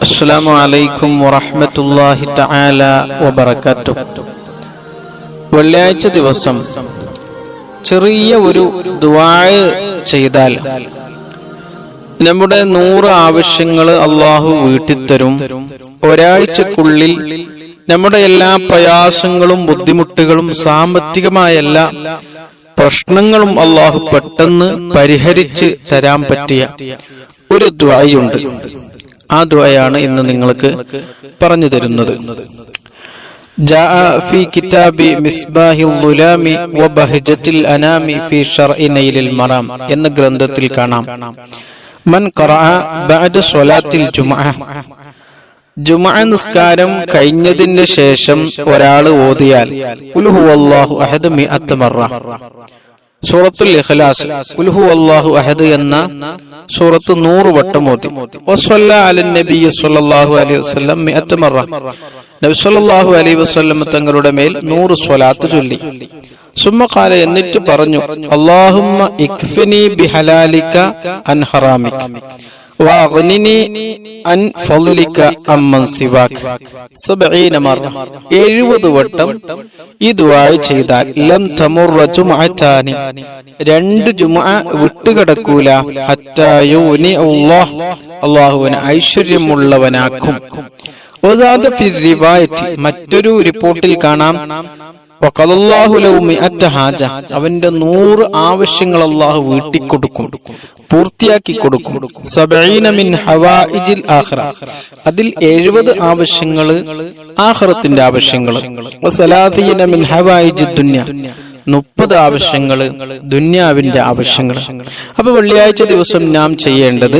السلام عليكم ورحمة الله تعالى وبركاته വെള്ളിയാഴ്ച ദിവസം ചെറിയ ഒരു ദുആയ് ചെയ്താൽ നമ്മുടെ നൂറ് ആവശ്യങ്ങൾ അള്ളാഹു വീട്ടിത്തരും ഒരാഴ്ചക്കുള്ളിൽ നമ്മുടെ എല്ലാ പ്രയാസങ്ങളും ബുദ്ധിമുട്ടുകളും സാമ്പത്തികമായ എല്ലാ പ്രശ്നങ്ങളും അള്ളാഹു പെട്ടെന്ന് പരിഹരിച്ച് തരാൻ പറ്റിയ ഒരു ദ്വായുണ്ട് ആ ദ്വയാണ് ഇന്ന് നിങ്ങൾക്ക് പറഞ്ഞു തരുന്നത് جاء في كتاب مصباح الظلام وبهجة الأنام في شرع نيل المرام എന്ന ഗ്രന്ഥത്തിൽ കാണാം മൻ ഖറഅ ബഅദ സ്വലാത്തിൽ ജുമഅ ജുമഅ നിസ്കാരം കഴിഞ്ഞതിന് ശേഷം ഒരാൾ ഓതിയാൽ ഖുൽ ഹുവല്ലാഹു അഹദ് മിഅത്ത മറ സൂറത്തുൽ ഇഖ്ലാസ് ഖുൽ ഹുവല്ലാഹു അഹദ് എന്ന സൂറത്ത് നൂറ് വട്ടം ഓതി വസ്വല്ല അലൻ നബി സല്ലല്ലാഹു അലൈഹി വസല്ലം മിഅത്ത മറ നബി സല്ലല്ലാഹു അലൈഹി വസല്ലം തങ്ങളുടെ മേൽ നൂറ് സ്വലാത്ത് ചൊല്ലി സുമ്മ എന്നിട്ട് പറഞ്ഞു അല്ലാഹുമ്മ ഇക്ഫിനി ബിഹലാലിക അൻ ഹറാമിക വാഗ്നിനി അൻ ഫളിക അമ്മൻ സിവാക് സബഈന മറ 70 വട്ടം ഈ ദുആ ചെയ്താൽ ലം തമുറ ജുമഅതാനി രണ്ട് ജുമഅ വിട്ടുകിടക്കൂല ഹത്താ യൂനി അല്ലാഹ് അല്ലാഹുവിനെ ഐശ്വര്യമുള്ളവനാക്കും വദാദ ഫി റിവായത്തി മറ്റൊരു റിപ്പോർട്ടിൽ കാണാം വഖദല്ലാഹു ലഹു മിഅത്ത ഹാജ അവന്റെ നൂറ് ആവശ്യങ്ങൾ അല്ലാഹു വീട്ടിക്കൊടുക്കും പൂർത്തിയാക്കി കൊടുക്കും സബഈന മിൻ ഹവായിജിൽ ആഖിറ അതിൽ എഴുപത് ആവശ്യങ്ങൾ ആഖിറത്തിന്റെ ആവശ്യങ്ങൾ വസലാസീന മിൻ ഹവായിജി ദുനിയ മുപ്പത് ആവശ്യങ്ങൾ ദുന്യാവിന്റെ ആവശ്യങ്ങൾ അപ്പൊ വെള്ളിയാഴ്ച ദിവസം നാം ചെയ്യേണ്ടത്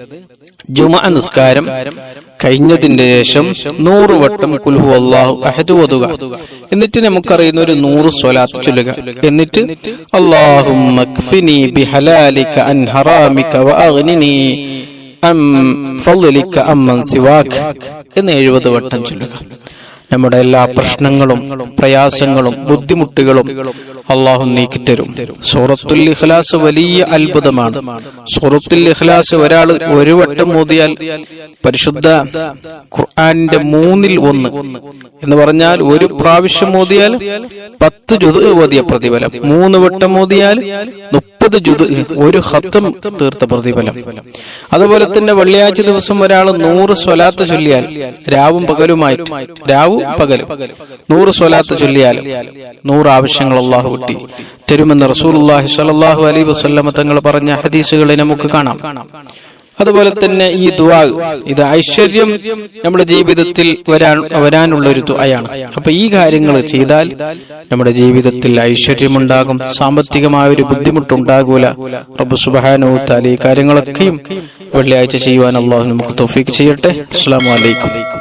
ജുമ നിസ്കാരം കഴിഞ്ഞതിന്റെ ശേഷം നൂറ് വട്ടം കുൽഹു അള്ളാഹു അഹദ് ഓതുക എന്നിട്ട് നമുക്കറിയുന്ന ഒരു നൂറ് സ്വലാത്ത് ചൊല്ലുക എന്നിട്ട് അള്ളാഹുമ്മക്ഫിനി ബിഹലാലിക അൻ ഹറാമിക വഅഗ്നിനി അം ഫളിക അമ്മൻ സിവാക് എന്ന് എഴുപത് വട്ടം ചൊല്ലുക നമ്മുടെ എല്ലാ പ്രശ്നങ്ങളും പ്രയാസങ്ങളും ബുദ്ധിമുട്ടുകളും അള്ളാഹു നീക്കിത്തരും സൂറത്തുൽ ഇഖ്ലാസ് വലിയ അത്ഭുതമാണ് സൂറത്തുൽ ഇഖ്ലാസ് ഒരാൾ ഒരു വട്ടം മോദിയാൽ പരിശുദ്ധ ഖുർആാനിന്റെ മൂന്നിൽ ഒന്ന് എന്ന് പറഞ്ഞാൽ ഒരു പ്രാവശ്യം മോദിയാൽ പത്ത് ജുത് ഓതിയ പ്രതിഫലം മൂന്ന് വട്ടം മോദിയാൽ മുപ്പത് ജുത് ഒരു ഹത്തം തീർത്ത പ്രതിഫലം അതുപോലെ തന്നെ വെള്ളിയാഴ്ച ദിവസം ഒരാൾ നൂറ് സ്വലാത്ത് ചൊല്ലിയാൽ രാവും പകലുമായിട്ട് രാവും പകലും നൂറ് സ്വലാത്ത് ചൊല്ലിയാൽ നൂറ് ആവശ്യങ്ങൾ അള്ളാഹു കിട്ടി തരുമെന്ന് റസൂലുള്ളാഹി സ്വല്ലല്ലാഹു അലൈഹി വസല്ലമ തങ്ങൾ പറഞ്ഞ ഹദീസുകളെ നമുക്ക് കാണാം അതുപോലെ തന്നെ ഈ ദുആ ഇത് ഐശ്വര്യം നമ്മുടെ ജീവിതത്തിൽ വരാൻ വരാനുള്ള ഒരു ദുആയാണ് അപ്പൊ ഈ കാര്യങ്ങൾ ചെയ്താൽ നമ്മുടെ ജീവിതത്തിൽ ഐശ്വര്യമുണ്ടാകും സാമ്പത്തികമായ ഒരു ബുദ്ധിമുട്ടുണ്ടാകൂല റബ്ബ് സുബ്ഹാനഹു തആല ഈ കാര്യങ്ങളൊക്കെയും വെള്ളിയാഴ്ച ചെയ്യുവാൻ അള്ളാഹു നമുക്ക് തൗഫീക്ക് ചെയ്യട്ടെ അസ്സലാമു അലൈക്കും